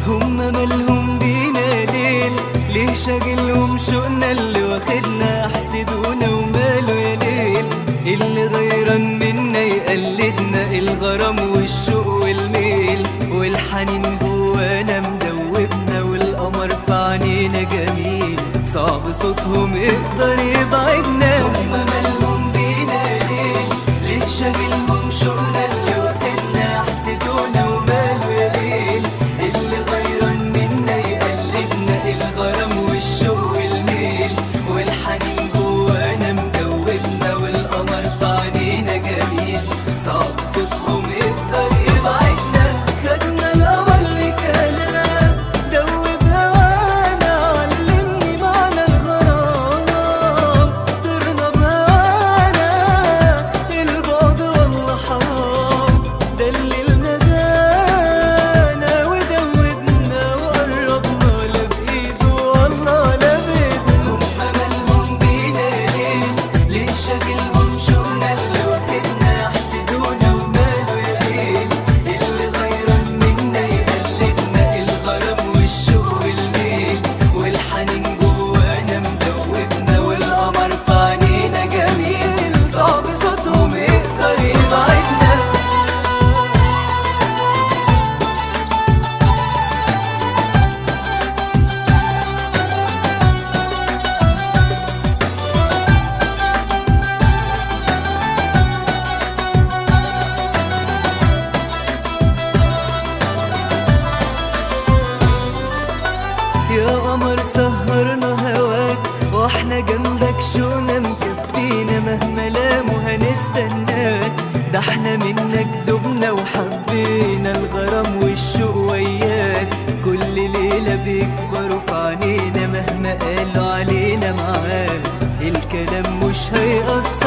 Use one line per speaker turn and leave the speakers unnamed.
هم مالهم بينا ليل ليه شاغلهم شوقنا اللي واخدنا حسدونا وماله يا ليل اللي غيران منا يقلدنا الغرام والشوق والميل والحنين جوانا مدوبنا والقمر في عينينا جميل صعب صوتهم يقدر يبعدنا هم مالهم بينا ليل ليه شاغلهم شوقنا اللي واخدنا حسدونا وماله يا ليل اللي غيران منا يقلدنا الغرام والشوق والميل والحنين جوانا مدوبنا والقمر في عينينا جميل صعب صوتهم يقدر يبعدنا خدنا القمر لكلام دوب هوانا علمني معنى الغرام طرنا بهوانا البعد والله حرام دللنا دانا ودودنا وقربنا لا بإيده والله لا بإيده هم مالهم بينا ليه ليه شاغلهم شوقنا اللي واخدنا يحسدونا وماله يا ليل اللي غيران منا يقلدنا الغرام والشوق والميل والحنين جوانا مدوبنا والقمر في عينينا جميل صعب صوتهم يقدر يبعدنا يا قمر سهرنا هواك واحنا جنبك شوقنا مكفينا مهما لاموا هنستناك ده احنا منك دبنا وحبينا الغرام والشوق وياك كل ليلة بيكبروا في عينينا مهما قالوا علينا معاك الكلام مش هيأثر